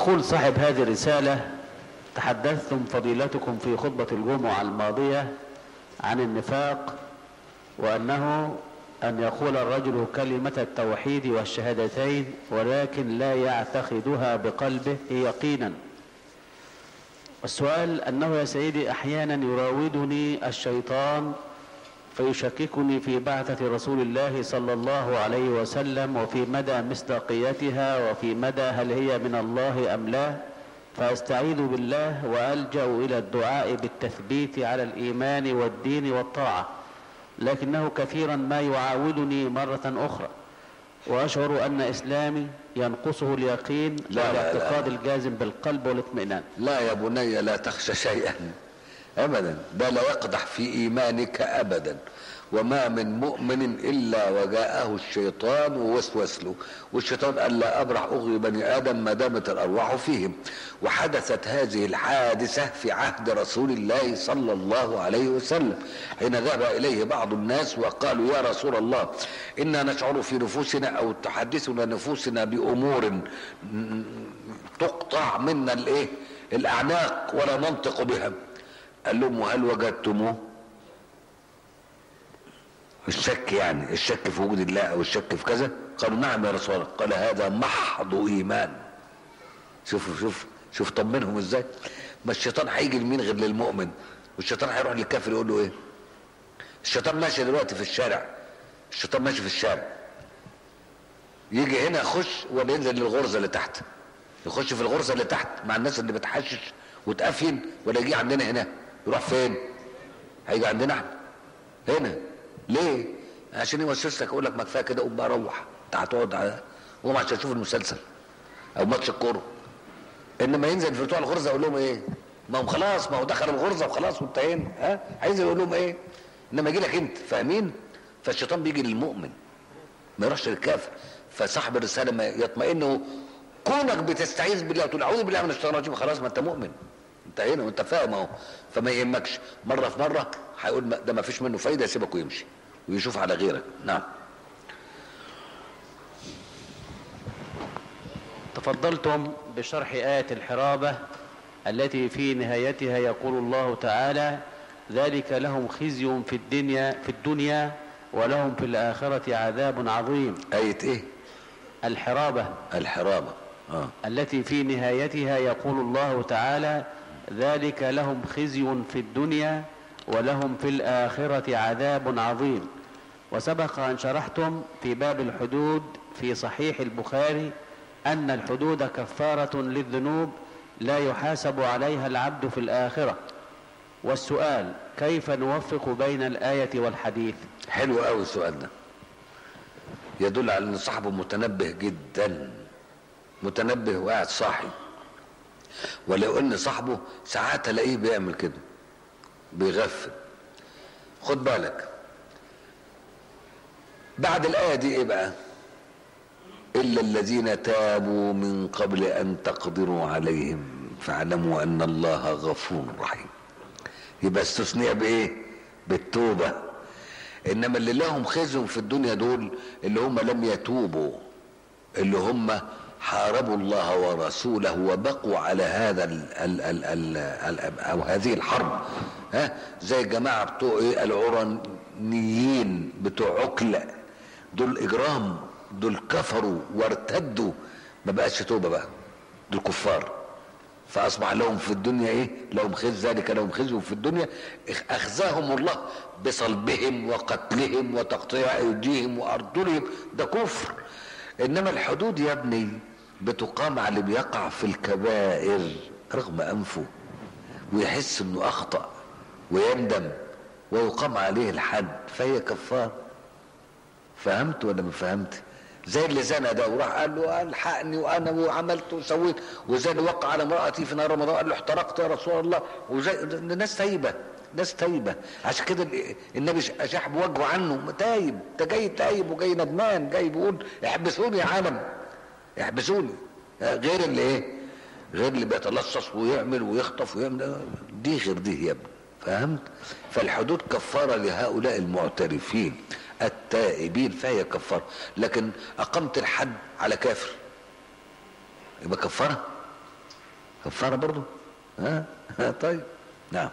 يقول صاحب هذه الرسالة تحدثتم فضيلتكم في خطبة الجمعة الماضية عن النفاق وأنه أن يقول الرجل كلمة التوحيد والشهادتين ولكن لا يعتقدها بقلبه يقينا السؤال أنه يا سيدي أحيانا يراودني الشيطان فيشككني في بعثة رسول الله صلى الله عليه وسلم وفي مدى مصداقيتها وفي مدى هل هي من الله أم لا فأستعيذ بالله وألجأ إلى الدعاء بالتثبيت على الإيمان والدين والطاعة لكنه كثيرا ما يعاودني مرة أخرى وأشعر أن إسلامي ينقصه اليقين لا، لا، لا. والاعتقاد الجازم بالقلب والاطمئنان لا يا بني لا تخشى شيئا ابدا ده لا يقدح في ايمانك ابدا وما من مؤمن الا وجاءه الشيطان ووسوس له والشيطان قال لا ابرح اغوي بني ادم ما دامت الارواح فيهم وحدثت هذه الحادثه في عهد رسول الله صلى الله عليه وسلم حين ذهب اليه بعض الناس وقالوا يا رسول الله انا نشعر في نفوسنا او تحدثنا نفوسنا بامور تقطع منا الايه الاعناق ولا ننطق بها قال لهم وهل وجدتموه الشك يعني الشك في وجود الله او الشك في كذا قالوا نعم يا رسول الله قال هذا محض ايمان شوف شوف شوف طمنهم ازاي ما الشيطان هيجي لمين غير للمؤمن والشيطان هيروح للكافر يقول له ايه الشيطان ماشي دلوقتي في الشارع الشيطان ماشي في الشارع يجي هنا يخش ولا ينزل للغرزه اللي تحت يخش في الغرزه اللي تحت مع الناس اللي بتحشش وتقفل ولا يجي عندنا هنا يروح فين هيجي عندنا احنا هنا ليه عشان يوسوس لك يقول لك ما كفايه كده قوم بقى روح انت هتقعد على قوم عشان تشوف المسلسل او ماتش الكوره انما ينزل في بتوع الغرزه يقول لهم ايه ما هم خلاص ما هو دخل الغرزه وخلاص وانتهينا ها عايز يقول لهم ايه انما يجي لك انت فاهمين فالشيطان بيجي للمؤمن ما يروحش للكافر فصاحب الرساله ما يطمئن كونك بتستعيذ بالله وتقول اعوذ بالله من الشيطان الرجيم خلاص ما انت مؤمن انت هنا وانت فاهم اهو فما يهمكش مره في مره هيقول ما- ده ما فيش منه فايده يسيبك ويمشي ويشوف على غيرك نعم تفضلتم بشرح آية الحرابة التي في نهايتها يقول الله تعالى ذلك لهم خزي في الدنيا في الدنيا ولهم في الآخرة عذاب عظيم ايه ايه الحرابة الحرابه اه التي في نهايتها يقول الله تعالى ذلك لهم خزي في الدنيا ولهم في الآخرة عذاب عظيم وسبق أن شرحتم في باب الحدود في صحيح البخاري أن الحدود كفارة للذنوب لا يحاسب عليها العبد في الآخرة والسؤال كيف نوفق بين الآية والحديث حلو قوي السؤال ده يدل على ان صاحبه متنبه جدا متنبه وقاعد صاحي ولو ان صاحبه ساعات الاقيه بيعمل كده بيغفل خد بالك بعد الايه دي ايه بقى الا الذين تابوا من قبل ان تقدروا عليهم فاعلموا ان الله غفور رحيم يبقى استثناء بايه بالتوبه انما اللي لهم خزي في الدنيا دول اللي هم لم يتوبوا اللي هم حاربوا الله ورسوله وبقوا على هذا ال ال ال ال ال او هذه الحرب ها زي الجماعه بتوع ايه العرانيين بتوع عكله دول اجرام دول كفروا وارتدوا ما بقاش توبه بقى دول كفار فاصبح لهم في الدنيا ايه لهم خزي ذلك لهم خزي في الدنيا اخزاهم الله بصلبهم وقتلهم وتقطيع ايديهم وارجلهم ده كفر انما الحدود يا ابني بتقام على اللي بيقع في الكبائر رغم انفه ويحس انه اخطا ويندم ويقام عليه الحد فهي كفاره فهمت ولا ما فهمت زي اللي زنى ده وراح قال له الحقني وانا وعملت وسويت وزي اللي وقع على امرأتي في نهار رمضان قال له احترقت يا رسول الله وزي ده ناس تايبه ناس تايبه عشان كده ال- النبي اشاح بوجهه عنه تايب ده جاي تايب وجاي ندمان جاي بيقول احبسوني يا عالم احبسوني غير اللي ايه غير اللي بيتلصص ويعمل ويخطف ويعمل دي غير دي يا ابني فهمت فالحدود كفاره لهؤلاء المعترفين التائبين فهي كفاره لكن اقمت الحد على كافر يبقى كفاره كفاره برضه ها طيب نعم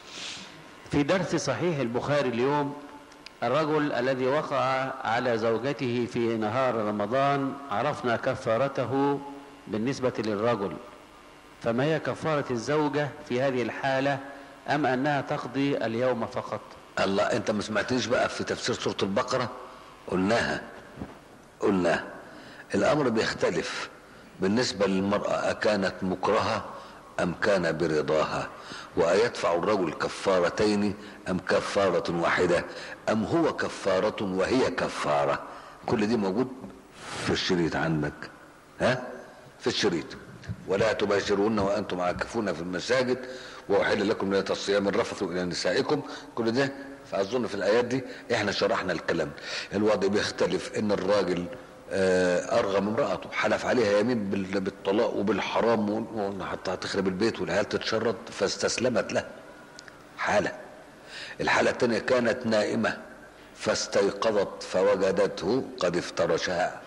في درس صحيح البخاري اليوم الرجل الذي وقع على زوجته في نهار رمضان عرفنا كفارته بالنسبة للرجل فما هي كفارة الزوجة في هذه الحالة أم أنها تقضي اليوم فقط الله انت ما سمعتنيش بقى في تفسير سورة البقرة قلناها قلنا الامر بيختلف بالنسبة للمرأة أكانت مكرهة أم كان برضاها وأيدفع الرجل كفارتين أم كفارة واحدة أم هو كفارة وهي كفارة كل دي موجود في الشريط عندك ها في الشريط ولا تباشرون وأنتم عاكفون في المساجد وأحل لكم ليلة الصيام الرفث إلى نسائكم كل ده فأظن في الآيات دي إحنا شرحنا الكلام الوضع بيختلف إن الراجل آه، أرغم امرأته حلف عليها يمين بال- بالطلاق وبالحرام و- حتى هتخرب البيت والعيال تتشرد فاستسلمت له حالة الحالة الثانية كانت نائمة فاستيقظت فوجدته قد افترشها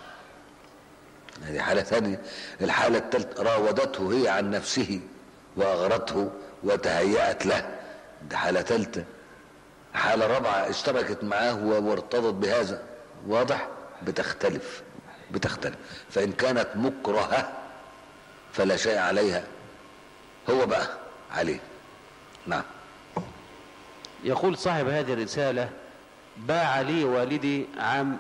هذه حالة ثانية الحالة الثالثة راودته هي عن نفسه وأغرته وتهيأت له دي حالة ثالثة حالة رابعة اشتركت معاه و- وارتضت بهذا واضح بتختلف بتختلف فإن كانت مكرهة فلا شيء عليها هو بقى عليه نعم يقول صاحب هذه الرسالة باع لي والدي عام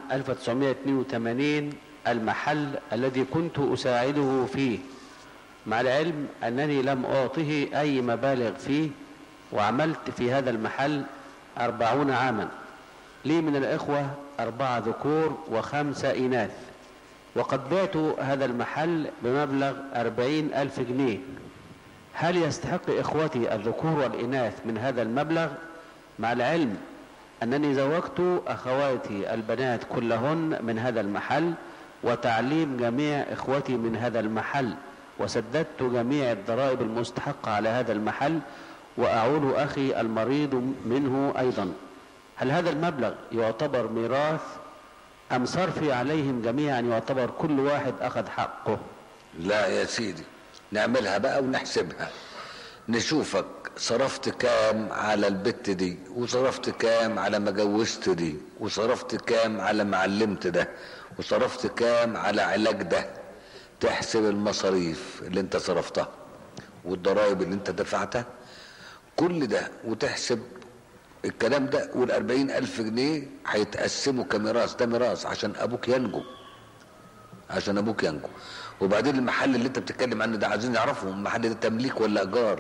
1982 المحل الذي كنت أساعده فيه مع العلم أنني لم أعطه أي مبالغ فيه وعملت في هذا المحل أربعون عاما لي من الإخوة أربعة ذكور وخمسة إناث وقد بعت هذا المحل بمبلغ أربعين ألف جنيه هل يستحق إخوتي الذكور والإناث من هذا المبلغ مع العلم أنني زوجت أخواتي البنات كلهن من هذا المحل وتعليم جميع إخوتي من هذا المحل وسددت جميع الضرائب المستحقة على هذا المحل وأعول أخي المريض منه أيضا هل هذا المبلغ يعتبر ميراث أم صرفي عليهم جميعا يعتبر كل واحد أخذ حقه لا يا سيدي نعملها بقى ونحسبها نشوفك صرفت كام على البت دي وصرفت كام على ما جوزت دي وصرفت كام على ما علمت ده وصرفت كام على علاج ده تحسب المصاريف اللي انت صرفتها والضرائب اللي انت دفعتها كل ده وتحسب الكلام ده والأربعين ألف جنيه هيتقسموا كميراث ده ميراث عشان أبوك ينجو عشان ابوك ينجو وبعدين المحل اللي انت بتتكلم عنه ده عايزين يعرفوا المحل ده تمليك ولا ايجار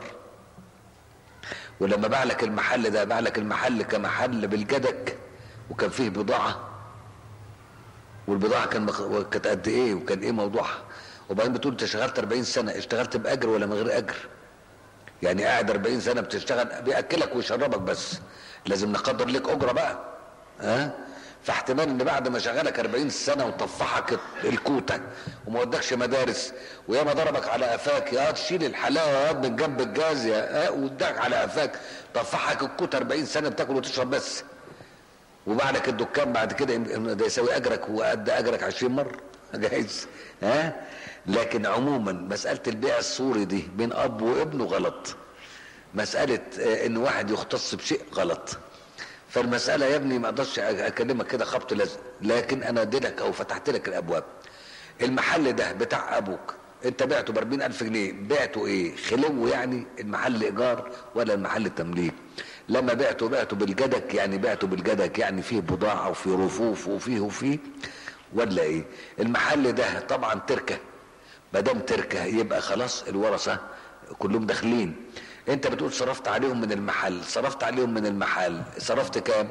ولما باع لك المحل ده باع لك المحل كمحل بالجدك وكان فيه بضاعه والبضاعه كان مخ... كانت قد ايه وكان ايه موضوعها وبعدين بتقول انت اشتغلت 40 سنه اشتغلت باجر ولا من غير اجر يعني قاعد 40 سنه بتشتغل بياكلك ويشربك بس لازم نقدر لك اجره بقى ها فاحتمال ان بعد ما شغلك 40 سنه وطفحك الكوته وما ودكش مدارس وياما ضربك على قفاك يا تشيل الحلاوه يا من جنب الجاز يا وداك على قفاك طفحك الكوته 40 سنه بتاكل وتشرب بس وبعدك الدكان بعد كده ده يساوي اجرك وقد اجرك 20 مره جايز ها لكن عموما مساله البيع الصوري دي بين اب وابنه غلط مساله آه، ان واحد يختص بشيء غلط فالمساله يا ابني ما اقدرش اكلمك كده خبط لازق لكن انا اديلك او فتحت لك الابواب المحل ده بتاع ابوك انت بعته ب 40000 جنيه بعته ايه خلو يعني المحل ايجار ولا المحل تمليك لما بعته بعته بالجدك يعني بعته بالجدك يعني فيه بضاعه وفيه رفوف وفيه وفيه ولا ايه المحل ده طبعا تركه ما دام تركه يبقى خلاص الورثه كلهم داخلين انت بتقول صرفت عليهم من المحل صرفت عليهم من المحل صرفت كام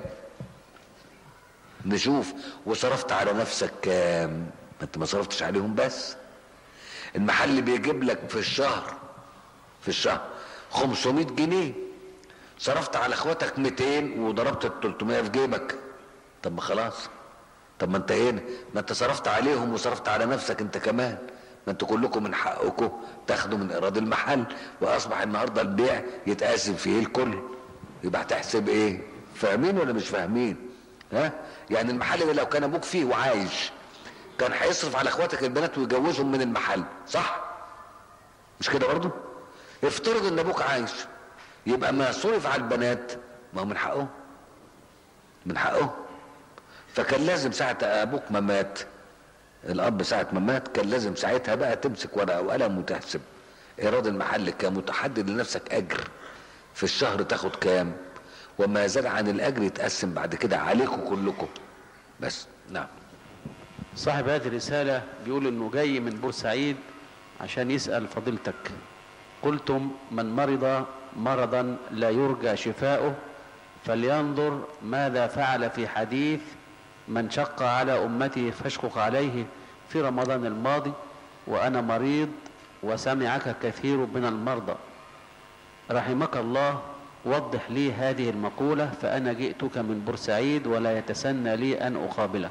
نشوف وصرفت على نفسك كام ما انت ما صرفتش عليهم بس المحل بيجيب لك في الشهر في الشهر 500 جنيه صرفت على اخواتك 200 وضربت ال 300 في جيبك طب ما خلاص طب ما انت هنا ما انت صرفت عليهم وصرفت على نفسك انت كمان ما انتوا كلكم من حقكم تاخدوا من ايراد المحل واصبح النهارده البيع يتقاسم فيه الكل يبقى هتحسب ايه فاهمين ولا مش فاهمين ها يعني المحل ده لو كان ابوك فيه وعايش كان هيصرف على اخواتك البنات ويجوزهم من المحل صح مش كده برضه افترض ان ابوك عايش يبقى ما صرف على البنات ما هو من حقه من حقه فكان لازم ساعة ابوك ما مات الاب ساعة ما مات كان لازم ساعتها بقى تمسك ورقة وقلم وتحسب ايراد المحل كام وتحدد لنفسك اجر في الشهر تاخد كام وما زاد عن الاجر يتقسم بعد كده عليكم كلكم بس نعم صاحب هذه الرسالة بيقول انه جاي من بورسعيد عشان يسأل فضيلتك قلتم من مرض مرضا لا يرجى شفاؤه فلينظر ماذا فعل في حديث من شق على أمته فاشقق عليه في رمضان الماضي وأنا مريض وسمعك كثير من المرضى رحمك الله وضح لي هذه المقولة فأنا جئتك من بورسعيد ولا يتسنى لي أن أقابلك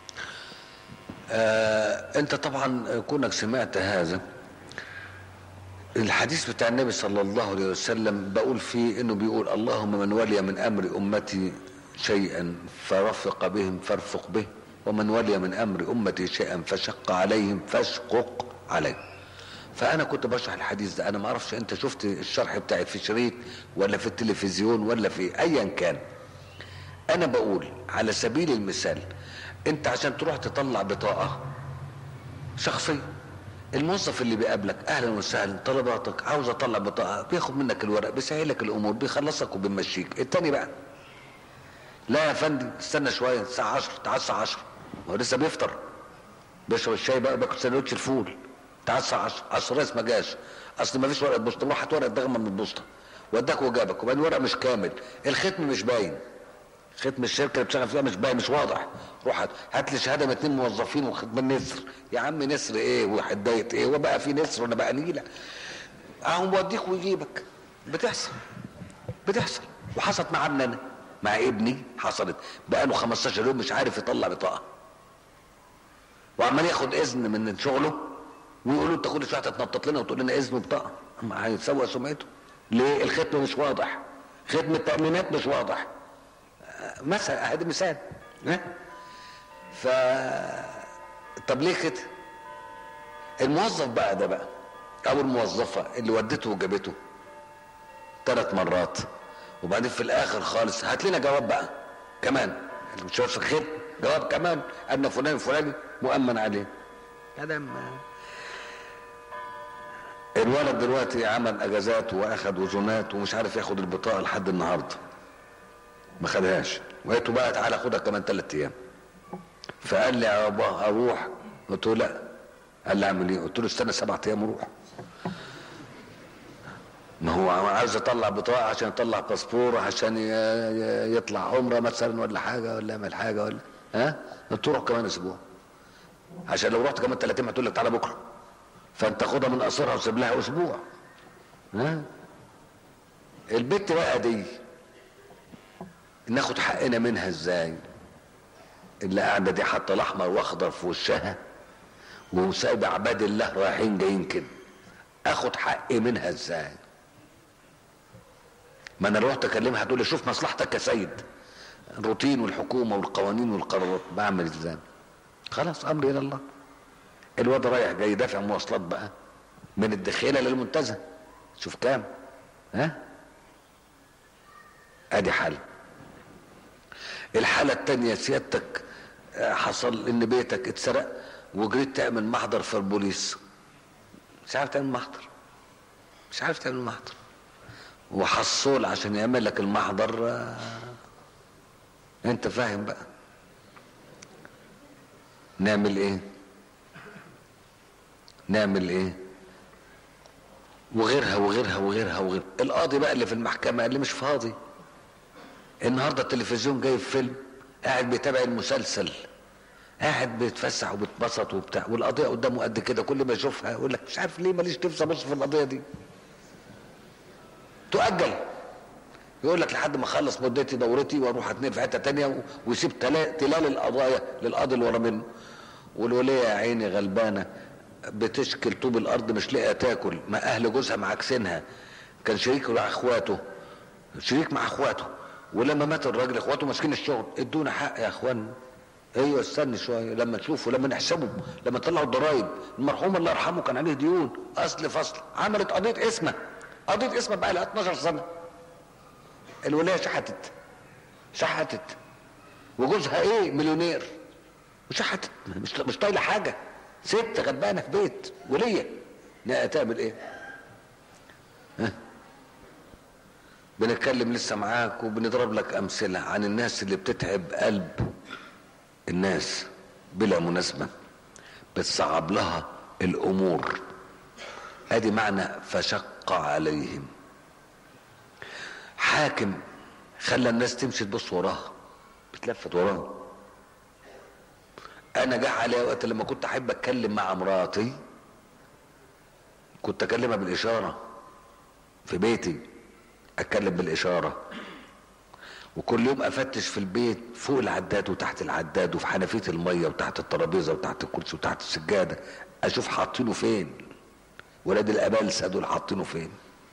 آه انت طبعا كونك سمعت هذا الحديث بتاع النبي صلى الله عليه وسلم بقول فيه انه بيقول اللهم من ولي من امر امتي شيئا فرفق بهم فارفق به ومن ولي من امر امتي شيئا فشق عليهم فاشقق عليه فانا كنت بشرح الحديث ده انا ما اعرفش انت شفت الشرح بتاعي في شريط ولا في التلفزيون ولا في ايا كان انا بقول على سبيل المثال انت عشان تروح تطلع بطاقة شخصية الموظف اللي بيقابلك اهلا وسهلا طلباتك عاوز اطلع بطاقة بياخد منك الورق بيسهل لك الامور بيخلصك وبيمشيك التاني بقى لا يا فندم استنى شوية الساعة 10 تعال الساعة 10 هو لسه بيفطر بيشرب الشاي بقى بياكل سندوتش الفول تعال الساعة 10 اصل الرئيس ما جاش اصل ما فيش ورقة بوسطة روح هات ورقة ضغمة من البوسطة وداك وجابك وبعدين الورق مش كامل الختم مش باين ختم الشركه اللي بتشتغل فيها مش باين مش واضح روح هات, هات لي شهاده من اتنين موظفين وختم نسر يا عم نسر ايه وحدايه ايه وبقى في نسر وانا بقى نيله اهو موديك ويجيبك بتحصل بتحصل وحصلت مع ابني انا مع ابني حصلت بقى له 15 يوم مش عارف يطلع بطاقه وعمال ياخد اذن من شغله ويقولوا انت كل شويه هتتنطط لنا وتقول لنا اذن وبطاقه ما هيسوق سمعته ليه الختم مش واضح ختم التامينات مش واضح مثلا هذا مثال ها ف طب ليه كده الموظف بقى ده بقى او الموظفه اللي ودته وجابته ثلاث مرات وبعدين في الاخر خالص هات لنا جواب بقى كمان اللي مش في الخير جواب كمان ان فلان فلاني مؤمن عليه كلام الولد دلوقتي عمل اجازات واخد وزنات ومش عارف ياخد البطاقه لحد النهارده ما خدهاش وقلت له بقى تعالى خدها كمان ثلاث ايام فقال لي يا بابا اروح قلت له لا قال لي اعمل ايه قلت له استنى سبع ايام وروح ما هو عايز يطلع بطاقه عشان يطلع باسبور عشان يطلع عمره مثلا ولا حاجه ولا يعمل حاجه ولا ها قلت له روح كمان اسبوع عشان لو رحت كمان ثلاث ايام هتقول لك تعالى بكره فانت خدها من قصرها وسيب لها اسبوع ها البت بقى دي ناخد حقنا منها ازاي اللي قاعده دي حاطه الاحمر واخضر في وشها وسايبه عباد الله رايحين جايين كده اخد حقي منها ازاي ما انا رحت اكلمها هتقول لي شوف مصلحتك يا سيد الروتين والحكومه والقوانين والقرارات بعمل ازاي خلاص امري الى الله الواد رايح جاي دافع مواصلات بقى من الدخيله للمنتزه شوف كام ها ادي حل الحالة التانية سيادتك حصل ان بيتك اتسرق وجريت تعمل محضر في البوليس مش عارف تعمل محضر مش عارف تعمل محضر وحصول عشان يعمل لك المحضر انت فاهم بقى نعمل ايه نعمل ايه وغيرها وغيرها وغيرها وغيرها القاضي بقى اللي في المحكمة اللي مش فاضي النهارده التلفزيون جايب فيلم قاعد بيتابع المسلسل قاعد بيتفسح وبيتبسط وبتاع والقضيه قدامه قد كده كل ما يشوفها يقول لك مش عارف ليه ماليش نفسي ابص في القضيه دي تؤجل يقول لك لحد ما اخلص مدتي دورتي واروح اتنقل في حته تانية ويسيب تلال القضايا للقاضي اللي ورا منه والوليه يا عيني غلبانه بتشكل طوب الارض مش لاقيه تاكل ما اهل جوزها معاكسينها كان شريك مع اخواته شريك مع اخواته ولما مات الراجل اخواته ماسكين الشغل ادونا حق يا اخوان ايوه استنى شويه لما تشوفوا لما نحسبه لما طلعوا الضرايب المرحوم الله يرحمه كان عليه ديون اصل فصل عملت قضيه اسمه قضيت اسمها بقى لها 12 سنه الولايه شحتت شحتت وجوزها ايه مليونير وشحتت مش مش طايله حاجه ست غلبانه في بيت وليه لا تعمل ايه ها بنتكلم لسه معاك وبنضرب لك امثله عن الناس اللي بتتعب قلب الناس بلا مناسبه بتصعب لها الامور ادي معنى فشق عليهم حاكم خلى الناس تمشي تبص وراها بتلفت وراها انا جه عليا وقت لما كنت احب اتكلم مع مراتي كنت اكلمها بالاشاره في بيتي اتكلم بالاشاره وكل يوم افتش في البيت فوق العداد وتحت العداد وفي حنفيه الميه وتحت الترابيزه وتحت الكرسي وتحت السجاده اشوف حاطينه فين ولاد الابالسه دول حاطينه فين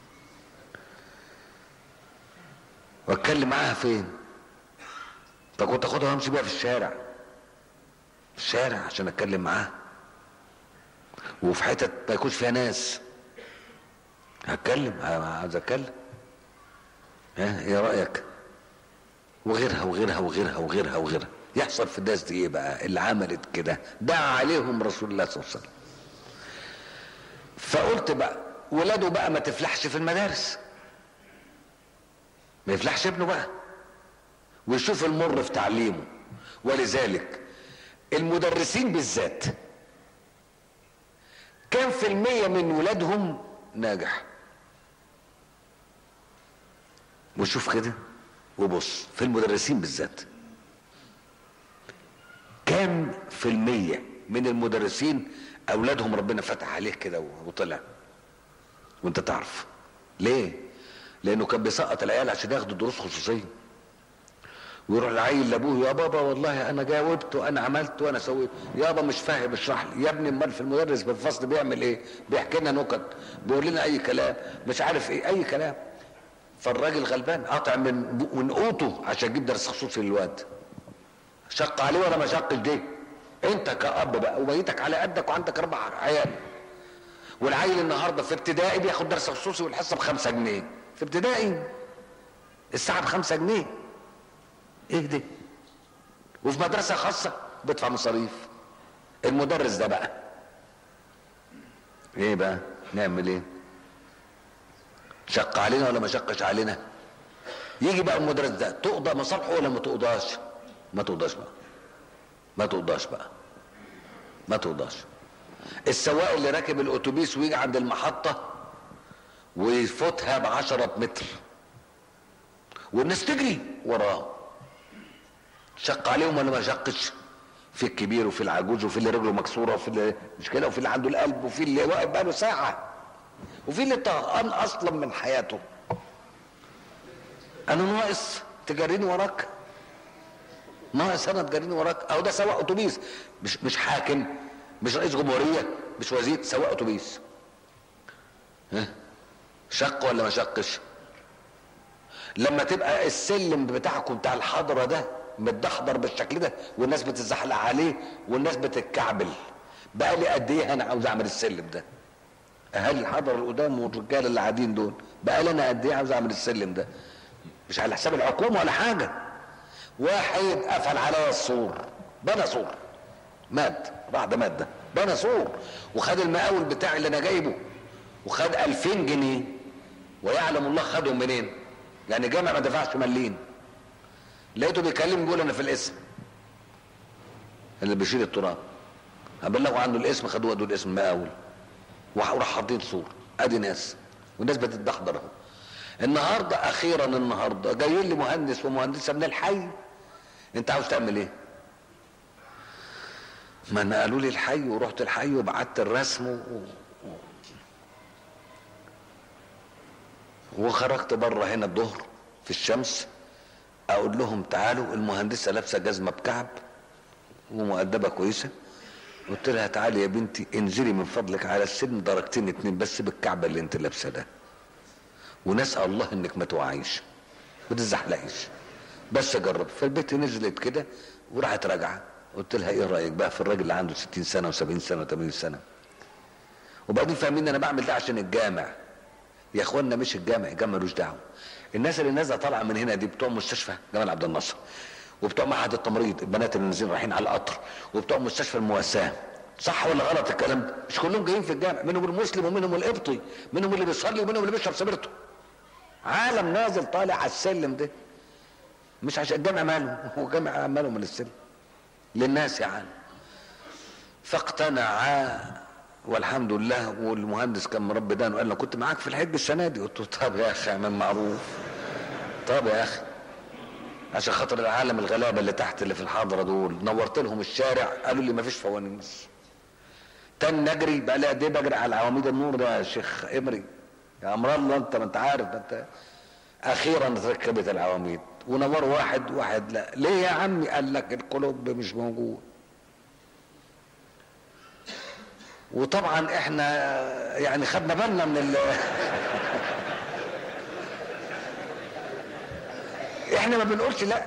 واتكلم معاها فين فكنت اخدها وامشي بيها في الشارع في الشارع عشان اتكلم معاها وفي حتت ما يكونش فيها ناس هتكلم عايز اتكلم ها ايه رايك وغيرها وغيرها وغيرها وغيرها وغيرها يحصل في الناس دي ايه بقى اللي عملت كده دعا عليهم رسول الله صلى الله عليه وسلم فقلت بقى ولاده بقى ما تفلحش في المدارس ما يفلحش ابنه بقى ويشوف المر في تعليمه ولذلك المدرسين بالذات كم في المية من ولادهم ناجح وشوف كده وبص في المدرسين بالذات كام في المية من المدرسين اولادهم ربنا فتح عليه كده وطلع وانت تعرف ليه لانه كان بيسقط العيال عشان ياخدوا دروس خصوصيه ويروح العيل لابوه يا بابا والله انا جاوبت وانا عملت وانا سويت يابا مش فاهم اشرح لي يا ابني امال في المدرس في الفصل بيعمل ايه بيحكي لنا نكت بيقول لنا اي كلام مش عارف ايه اي كلام فالراجل غلبان قاطع من من قوته عشان يجيب درس خصوصي للواد شق عليه ولا ما شقش دي انت كاب بقى وبيتك على قدك وعندك اربع عيال والعيل النهارده في ابتدائي بياخد درس خصوصي والحصه بخمسة جنيه في ابتدائي الساعه بخمسة جنيه ايه ده وفي مدرسه خاصه بيدفع مصاريف المدرس ده بقى ايه بقى نعمل ايه شق علينا ولا ما شقش علينا يجي بقى المدرس ده تقضى مصالحه ولا ما تقضاش ما تقضاش بقى ما تقضاش بقى ما تقضاش السواق اللي راكب الاتوبيس ويجي عند المحطة ويفوتها بعشرة متر والناس تجري وراه شق عليهم ولا ما شقش في الكبير وفي العجوز وفي اللي رجله مكسوره وفي اللي مش كده وفي اللي عنده القلب وفي اللي واقف بقاله ساعه وفي اللي طهقان اصلا من حياته انا ناقص تجريني وراك ناقص انا تجريني وراك او ده سواق اتوبيس مش مش حاكم مش رئيس جمهوريه مش وزير سواق اتوبيس ها شق ولا ما شقش لما تبقى السلم بتاعكم بتاع الحضره ده متدحضر بالشكل ده والناس بتتزحلق عليه والناس بتتكعبل بقى لي قد ايه انا عاوز اعمل السلم ده اهالي الحضر القدام والرجال اللي قاعدين دول بقى لي انا قد ايه عاوز اعمل السلم ده مش على حساب الحكومه ولا حاجه واحد قفل عليا السور بنى سور مات راح ده مات ده بنى سور وخد المقاول بتاعي اللي انا جايبه وخد 2000 جنيه ويعلم الله خدهم منين يعني جامع ما دفعش مليم لقيته بيكلم بيقول انا في الاسم اللي بيشيل التراب هبلغوا عنه الاسم خدوه ودوا الاسم مقاول وراح حاطين سور ادي ناس والناس بتتدحضر اهو النهارده اخيرا النهارده جايين لي مهندس ومهندسه من الحي انت عاوز تعمل ايه ما نقلوا لي الحي ورحت الحي وبعت الرسم و... و... وخرجت بره هنا الظهر في الشمس اقول لهم تعالوا المهندسه لابسه جزمه بكعب ومؤدبه كويسه قلت لها تعالي يا بنتي انزلي من فضلك على السن درجتين اتنين بس بالكعبه اللي انت لابسه ده ونسال الله انك ما توعيش ما تزحلقيش بس جرب فالبنت نزلت كده وراحت راجعه قلت لها ايه رايك بقى في الراجل اللي عنده 60 سنه و70 سنه و80 سنه وبعدين فاهمين انا بعمل ده عشان الجامع يا اخوانا مش الجامع الجامع ملوش دعوه الناس اللي نازله طالعه من هنا دي بتوع مستشفى جمال عبد الناصر وبتوع معهد التمريض البنات اللي نازلين رايحين على القطر وبتوع مستشفى المواساه صح ولا غلط الكلام ده مش كلهم جايين في الجامع منهم المسلم ومنهم القبطي منهم اللي بيصلي ومنهم اللي بيشرب سبيرته عالم نازل طالع على السلم ده مش عشان الجامع ماله هو الجامع ماله من السلم للناس يا عالم فاقتنع والحمد لله والمهندس كان مربي دانه قال له كنت معاك في الحج السنه دي قلت له طب يا اخي من معروف طب يا اخي عشان خاطر العالم الغلابه اللي تحت اللي في الحاضره دول نورت لهم الشارع قالوا لي ما فيش فوانيس تاني نجري بقى لي قد ايه بجري على عواميد النور ده يا شيخ امري يا امر الله انت ما انت عارف ده انت اخيرا ركبت العواميد ونور واحد واحد لا ليه يا عمي قال لك القلوب مش موجود وطبعا احنا يعني خدنا بالنا من ال احنا ما بنقولش لا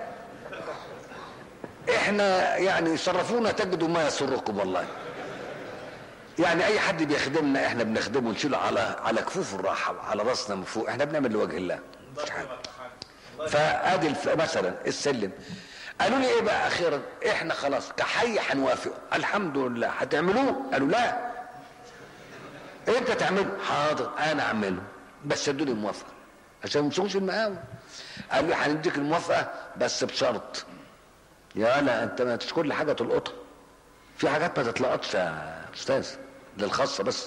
احنا يعني شرفونا تجدوا ما يسركم والله يعني اي حد بيخدمنا احنا بنخدمه نشيله على على كفوف الراحه وعلى راسنا من فوق احنا بنعمل لوجه الله مش حاجه فادي الف- مثلا السلم قالوا لي ايه بقى اخيرا احنا خلاص كحي هنوافق الحمد لله هتعملوه قالوا لا انت تعمله حاضر انا اعمله بس ادوني موافقه عشان ما يمسكوش المقاول قالوا لي هنديك الموافقه بس بشرط يا لا انت ما تش كل حاجه تلقطها في حاجات ما تتلقطش يا استاذ للخاصه بس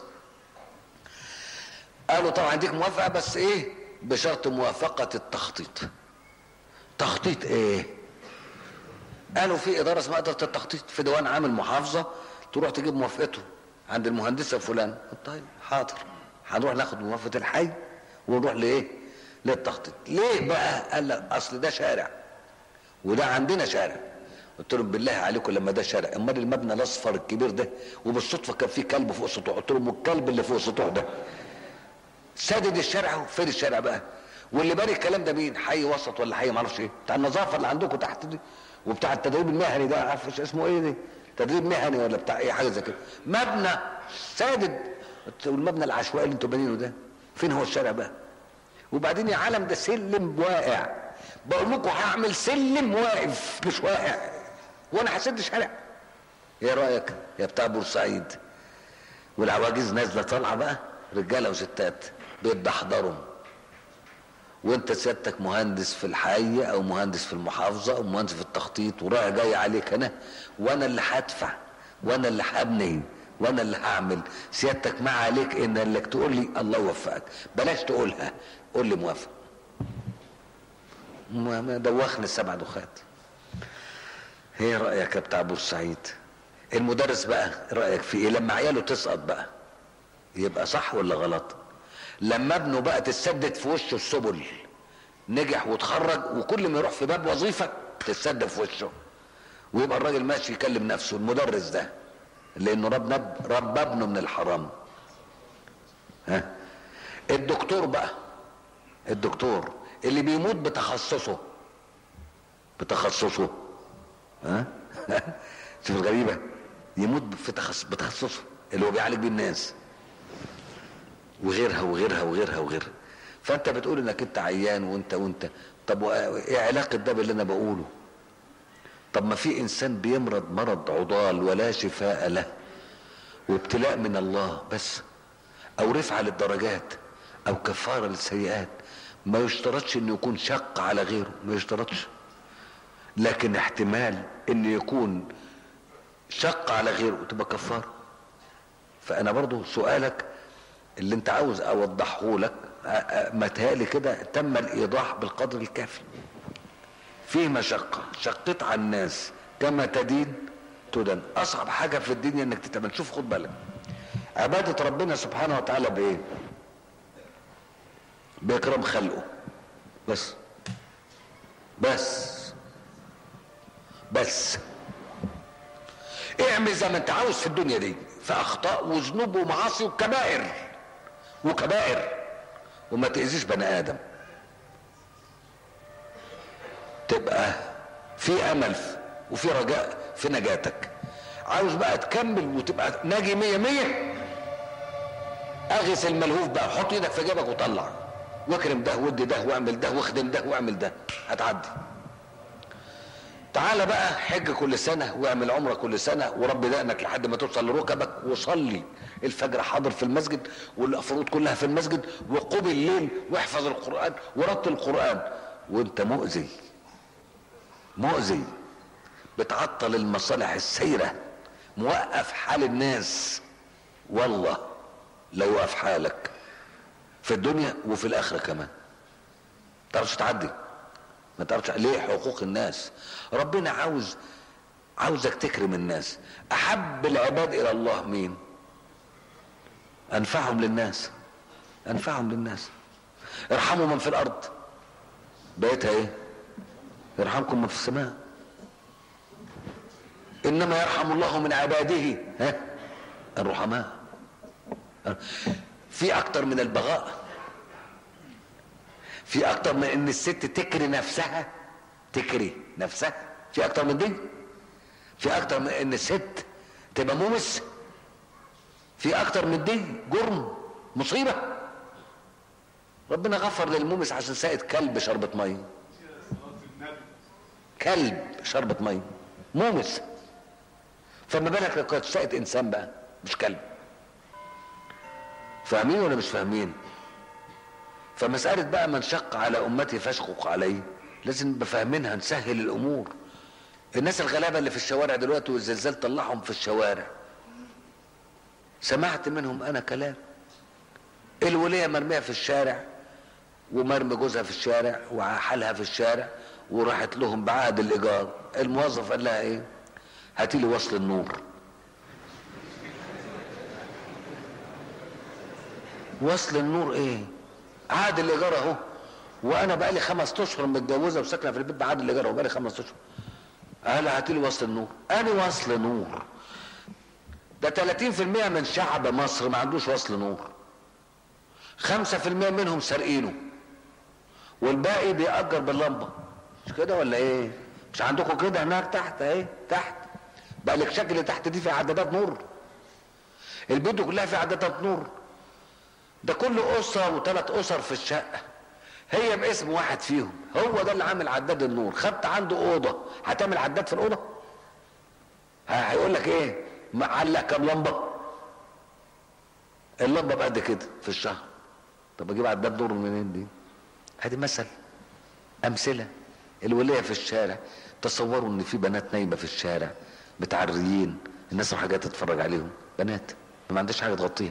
قالوا طبعا هديك موافقه بس ايه بشرط موافقه التخطيط تخطيط ايه قالوا في اداره اسمها اداره التخطيط في ديوان عام المحافظه تروح تجيب موافقته عند المهندسه فلان طيب حاضر هنروح ناخد موافقه الحي ونروح لايه للتخطيط ليه بقى قال لك اصل ده شارع وده عندنا شارع قلت لهم بالله عليكم لما ده شارع امال المبنى الاصفر الكبير ده وبالصدفه كان في كلب فوق السطوح قلت لهم الكلب اللي فوق السطوح ده سادد الشارع اهو فين الشارع بقى واللي باري الكلام ده مين حي وسط ولا حي معرفش ايه بتاع النظافه اللي عندكم تحت دي وبتاع التدريب المهني ده عارف إيش اسمه ايه دي تدريب مهني ولا بتاع ايه حاجه زي كده مبنى سادد والمبنى العشوائي اللي انتوا بانينه ده فين هو الشارع بقى وبعدين يا عالم ده سلم واقع بقول لكم هعمل سلم واقف مش واقع وانا هسد شارع ايه رايك يا بتاع بورسعيد والعواجيز نازله طالعه بقى رجاله وستات بيتدحضروا وانت سيادتك مهندس في الحي او مهندس في المحافظه او مهندس في التخطيط ورايح جاي عليك انا وانا اللي هدفع وانا اللي هبني وانا اللي هعمل سيادتك ما عليك ان انك تقول لي الله يوفقك بلاش تقولها قول لي موافق ما ما دوخني السبع دخات ايه رايك يا بتاع بورسعيد المدرس بقى رايك في ايه لما عياله تسقط بقى يبقى صح ولا غلط لما ابنه بقى تتسدد في وشه السبل نجح وتخرج وكل ما يروح في باب وظيفه تتسدد في وشه ويبقى الراجل ماشي يكلم نفسه المدرس ده لانه رب نب رب ابنه من الحرام ها الدكتور بقى الدكتور اللي بيموت بتخصصه بتخصصه ها شوف الغريبه يموت في تخصص بتخصصه اللي هو بيعالج بيه الناس وغيرها وغيرها وغيرها وغيرها فانت بتقول انك انت عيان وانت وانت طب ايه علاقه ده باللي انا بقوله طب ما في انسان بيمرض مرض عضال ولا شفاء له وابتلاء من الله بس او رفعه للدرجات او كفاره للسيئات ما يشترطش انه يكون شق على غيره ما يشترطش لكن احتمال انه يكون شق على غيره تبقى كفاره فانا برضو سؤالك اللي انت عاوز اوضحه لك متهيألي كده تم الايضاح بالقدر الكافي فيه مشقة شقت على الناس كما تدين تدن اصعب حاجة في الدنيا انك تتعمل شوف خد بالك عبادة ربنا سبحانه وتعالى بايه باكرام خلقه بس بس بس اعمل زي ما انت عاوز في الدنيا دي في اخطاء وذنوب ومعاصي وكبائر وكبائر وما تاذيش بني ادم تبقى في امل وفي رجاء في نجاتك عاوز بقى تكمل وتبقى ناجي مية مية اغث الملهوف بقى حط ايدك في جيبك وطلع واكرم ده ودي ده واعمل ده واخدم ده واعمل ده هتعدي تعالى بقى حج كل سنة واعمل عمرة كل سنة ورب دقنك لحد ما توصل لركبك وصلي الفجر حاضر في المسجد والافروض كلها في المسجد وقوم الليل واحفظ القرآن ورتل القرآن وانت مؤذي مؤذي بتعطل المصالح السيرة موقف حال الناس والله لا يوقف حالك في الدنيا وفي الاخرة كمان تعرفش تعدي ما تعرفش ليه حقوق الناس ربنا عاوز عاوزك تكرم الناس احب العباد الى الله مين انفعهم للناس انفعهم للناس ارحموا من في الارض بقيتها ايه يرحمكم من في السماء انما يرحم الله من عباده ها الرحماء في اكتر من البغاء في اكتر من ان الست تكري نفسها تكري نفسها في اكتر من دي في اكتر من ان الست تبقى مومس في اكتر من دي جرم مصيبه ربنا غفر للمومس عشان ساقت كلب شربة ميه كلب شربة ميه مومس فما بالك لو كانت ساقت انسان بقى مش كلب فاهمين ولا مش فاهمين فمسألة بقى من شق على أمتي فاشقق عليه لازم نبقى فاهمينها نسهل الأمور الناس الغلابة اللي في الشوارع دلوقتي والزلزال طلعهم في الشوارع سمعت منهم أنا كلام الولية مرمية في الشارع ومرمي جوزها في الشارع وحالها في الشارع وراحت لهم بعقد الإيجار الموظف قال لها إيه هاتي لي وصل النور وصل النور ايه عقد الايجار اهو وانا بقى لي خمس اشهر متجوزه وساكنه في البيت بعقد الايجار وبقى لي خمس اشهر قال هاتي لي وصل النور انا وصل نور ده 30% من شعب مصر ما عندوش وصل نور 5% منهم سارقينه والباقي بيأجر باللمبه مش كده ولا ايه مش عندكم كده هناك تحت اهي تحت بقى لك شكل تحت دي في عدادات نور البيوت كلها في عدادات نور ده كل اسره وثلاث اسر في الشقه هي باسم واحد فيهم هو ده اللي عامل عداد النور خدت عنده اوضه هتعمل عداد في الاوضه هيقول لك ايه معلق كام لمبه اللمبه بقد كده في الشهر طب اجيب عداد نور منين دي ادي مثل امثله الوليه في الشارع تصوروا ان في بنات نايمه في الشارع متعريين الناس راح جايه تتفرج عليهم بنات ما عندهاش حاجه تغطيها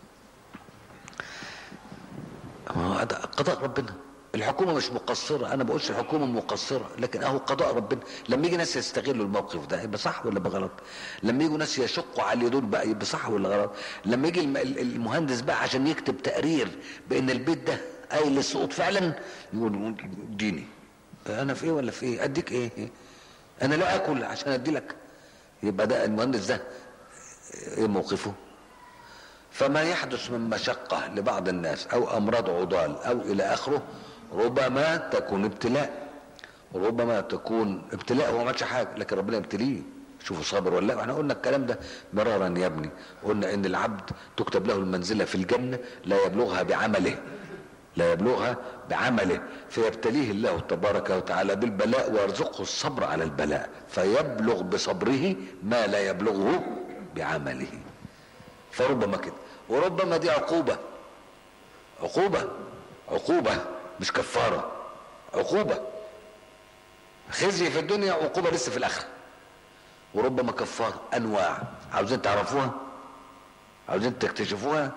ما هو ده قضاء ربنا الحكومه مش مقصره انا بقولش الحكومه مقصره لكن اهو قضاء ربنا لما يجي ناس يستغلوا الموقف ده يبقى صح ولا يبقى غلط لما يجوا ناس يشقوا على دول بقى يبقى صح ولا غلط لما يجي المهندس بقى عشان يكتب تقرير بان البيت ده قايل للسقوط فعلا يقول اديني انا في ايه ولا في ايه اديك ايه انا لا اكل عشان ادي لك يبقى ده المهندس ده ايه موقفه فما يحدث من مشقة لبعض الناس أو أمراض عضال أو إلى آخره ربما تكون ابتلاء ربما تكون ابتلاء هو ما عملش حاجة لكن ربنا يبتليه شوفوا صابر ولا لا احنا قلنا الكلام ده مرارا يا ابني قلنا ان العبد تكتب له المنزلة في الجنة لا يبلغها بعمله لا يبلغها بعمله فيبتليه الله تبارك وتعالى بالبلاء ويرزقه الصبر على البلاء فيبلغ بصبره ما لا يبلغه بعمله فربما كده وربما دي عقوبة عقوبة عقوبة مش كفارة عقوبة خزي في الدنيا عقوبة لسه في الآخرة وربما كفارة أنواع عاوزين تعرفوها عاوزين تكتشفوها